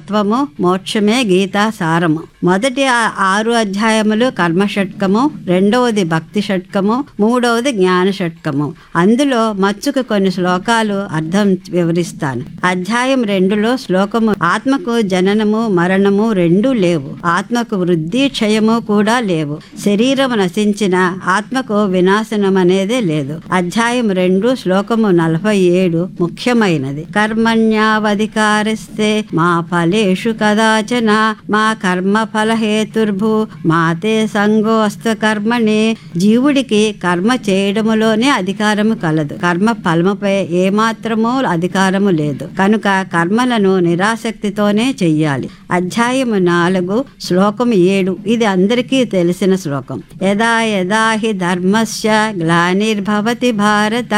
తత్వము మోక్షమే గీతా సారము మొదటి ఆ- ఆరు అధ్యాయములు కర్మ షట్కము రెండవది భక్తి షట్కము మూడవది జ్ఞాన షట్కము అందులో మచ్చుకు కొన్ని శ్లోకాలు అర్థం వివరిస్తాను అధ్యాయం రెండులో శ్లోకము ఆత్మకు జననము మరణము రెండూ లేవు ఆత్మకు వృద్ధి క్షయము కూడా లేవు శరీరము నశించిన ఆత్మకు వినాశనం అనేదే లేదు అధ్యాయం రెండు శ్లోకము నలభై ఏడు ముఖ్యమైనది కర్మణ్యావధికారిస్తే మా ఫలేషు కదాచన మా కర్మ ఫలహేతుర్భు మాతే సంగోస్త కర్మణి జీవుడికి కర్మ చేయడములోనే అధికారము కలదు కర్మ ఫలముపై ఏమాత్రము అధికారము లేదు కనుక కర్మలను నిరాసక్తితోనే చెయ్యాలి అధ్యాయము నాలుగు శ్లోకం ఏడు ఇది అందరికీ తెలిసిన శ్లోకం యదా యదా హి ధర్మస్య గ్లానిర్భవతి భారత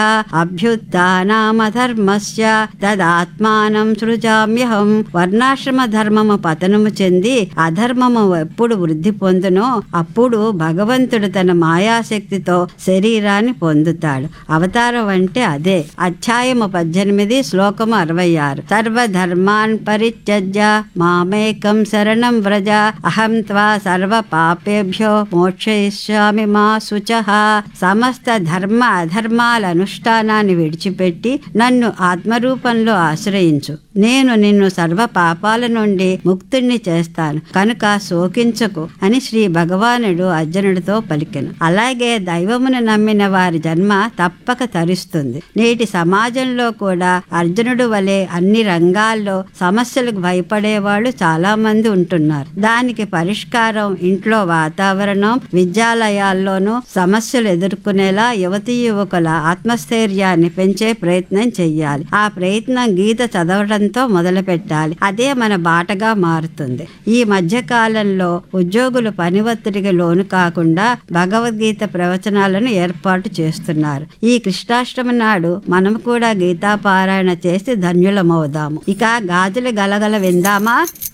అభ్యుత్నమధర్మస్య తదాత్మానం సృజామ్యహం వర్ణాశ్రమ ధర్మము పతనము చెంది అధర్మము ఎప్పుడు వృద్ధి పొందునో అప్పుడు భగవంతుడు తన మాయాశక్తితో శరీరాన్ని పొందుతాడు అవతారం అంటే అదే అధ్యాయము పద్దెనిమిది శ్లోకము అరవై ఆరు సర్వధర్మాన్ పరిత్యజ్య మామేకం శరణం వ్రజ అహం త్వా సర్వ పాపేభ్యో మోక్షయిష్యామి మా శుచ సమస్త ధర్మ అధర్మాల అనుష్ఠానాన్ని విడిచిపెట్టి నన్ను ఆత్మరూపంలో ఆశ్రయించు నేను నిన్ను సర్వ పాపాల నుండి ముక్తుణ్ణి చేస్తాను కనుక శోకించకు అని శ్రీ భగవానుడు అర్జునుడితో పలికెను అలాగే దైవమును నమ్మిన వారి జన్మ తప్పక తరిస్తుంది నేటి సమాజంలో కూడా అర్జునుడు వలె అన్ని రంగాల్లో సమస్యలకు భయపడేవాళ్ళు చాలా మంది ఉంటున్నారు దానికి పరిష్కారం ఇంట్లో వాతావరణం విద్యాలయాల్లోనూ సమస్యలు ఎదుర్కొనేలా యువతీ యువకుల ఆత్మస్థైర్యాన్ని పెంచే ప్రయత్నం చెయ్యాలి ఆ ప్రయత్నం గీత చదవడంతో మొదలు పెట్టాలి అదే మన బాటగా మారుతుంది ఈ మధ్య కాలంలో ఉద్యోగులు పని ఒత్తిడికి లోను కాకుండా భగవద్గీత ప్రవచనాలను ఏర్పాటు చేస్తున్నారు ఈ కృష్ణాష్టమి నాడు మనం కూడా గీతా పారాయణ చేసి ధన్యులమవుదాము ఇక గాజులు గలగల విందామా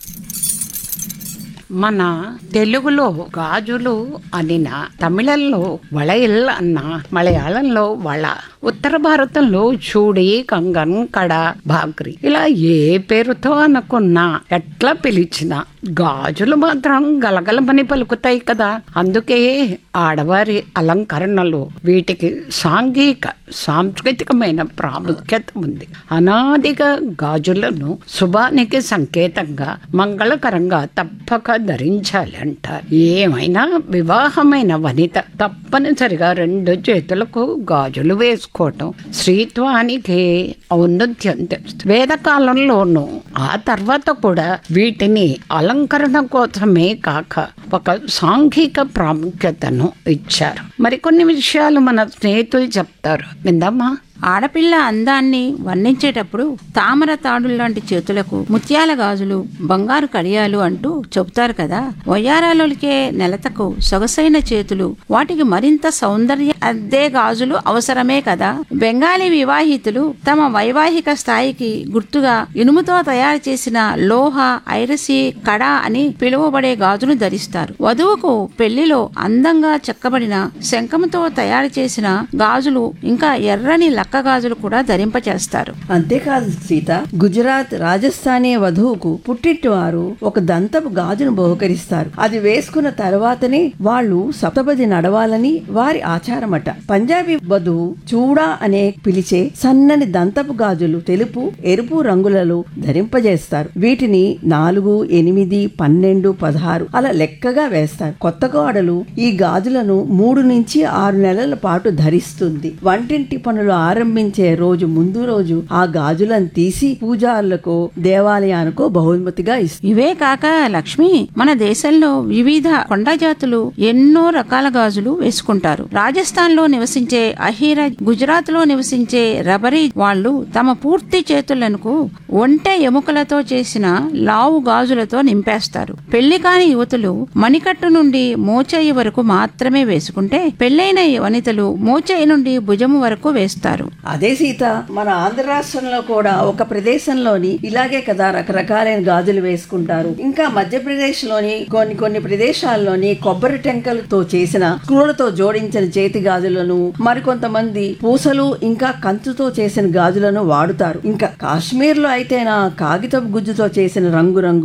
మన తెలుగులో గాజులు అనిన తమిళంలో వళయిల్ అన్న మలయాళంలో వళ ఉత్తర భారతంలో చూడి కంగన్ కడ భాక్రి ఇలా ఏ పేరుతో అనుకున్నా ఎట్లా పిలిచినా గాజులు మాత్రం గలగలమని పలుకుతాయి కదా అందుకే ఆడవారి అలంకరణలు వీటికి సాంఘిక సాంస్కృతికమైన ప్రాముఖ్యత ఉంది అనాదిగా గాజులను శుభానికి సంకేతంగా మంగళకరంగా తప్పక ధరించాలి అంటారు ఏమైనా వివాహమైన వనిత తప్పనిసరిగా రెండు చేతులకు గాజులు వేసుకోవటం స్త్రీత్వానికి ఔన్నత్యం తెలుస్తుంది వేదకాలంలోనూ ఆ తర్వాత కూడా వీటిని అలంకరణ కోసమే కాక ఒక సాంఘిక ప్రాముఖ్యతను ఇచ్చారు మరికొన్ని విషయాలు మన స్నేహితులు చెప్తారు విందామా ఆడపిల్ల అందాన్ని వర్ణించేటప్పుడు తామర తాడులు లాంటి చేతులకు ముత్యాల గాజులు బంగారు కడియాలు అంటూ చెబుతారు కదా వయ్యారాలకే నెలతకు సొగసైన చేతులు వాటికి మరింత సౌందర్య అద్దే గాజులు అవసరమే కదా బెంగాలీ వివాహితులు తమ వైవాహిక స్థాయికి గుర్తుగా ఇనుముతో తయారు చేసిన లోహ ఐరసి కడ అని పిలువబడే గాజును ధరిస్తారు వధువుకు పెళ్లిలో అందంగా చెక్కబడిన శంఖముతో తయారు చేసిన గాజులు ఇంకా ఎర్రని లక్క గాజులు కూడా ధరింపచేస్తారు అంతేకాదు సీత గుజరాత్ రాజస్థానీ వధువుకు పుట్టింటి వారు ఒక దంతపు గాజును బహుకరిస్తారు అది వేసుకున్న తర్వాతనే వాళ్ళు సప్తపది నడవాలని వారి ఆచారమట పంజాబీ వధువు చూడా అనే పిలిచే సన్నని దంతపు గాజులు తెలుపు ఎరుపు రంగులలో ధరింపజేస్తారు వీటిని నాలుగు ఎనిమిది పన్నెండు పదహారు అలా లెక్కగా వేస్తారు కొత్త కోడలు ఈ గాజులను మూడు నుంచి ఆరు నెలల పాటు ధరిస్తుంది వంటింటి పనులు ఆరంభించే రోజు ముందు రోజు ఆ గాజులను తీసి పూజారులకు దేవాలయానికో బహుమతిగా ఇస్తుంది ఇవే కాక లక్ష్మి మన దేశంలో వివిధ కొండ జాతులు ఎన్నో రకాల గాజులు వేసుకుంటారు రాజస్థాన్ లో నివసించే అహీర గుజరాత్ లో నివసించే రబరీ వాళ్ళు తమ పూర్తి చేతులకు ఒంటె ఎముకలతో చేసిన లావు గాజులతో నింపేస్తారు పెళ్లి కాని యువతులు మణికట్టు నుండి మోచేయి వరకు మాత్రమే వేసుకుంటే పెళ్లైన వనితలు మోచేయి నుండి భుజము వరకు వేస్తారు అదే సీత మన ఆంధ్ర రాష్ట్రంలో కూడా ఒక ప్రదేశంలోని ఇలాగే కదా రకరకాలైన గాజులు వేసుకుంటారు ఇంకా మధ్యప్రదేశ్ లోని కొన్ని కొన్ని ప్రదేశాల్లోని కొబ్బరి టెంకలతో చేసిన స్క్రూలతో జోడించిన చేతి గాజులను మరికొంతమంది పూసలు ఇంకా కంచుతో చేసిన గాజులను వాడుతారు ఇంకా కాశ్మీర్ లో అయితేనా కాగితపు గుజ్జుతో చేసిన రంగురంగు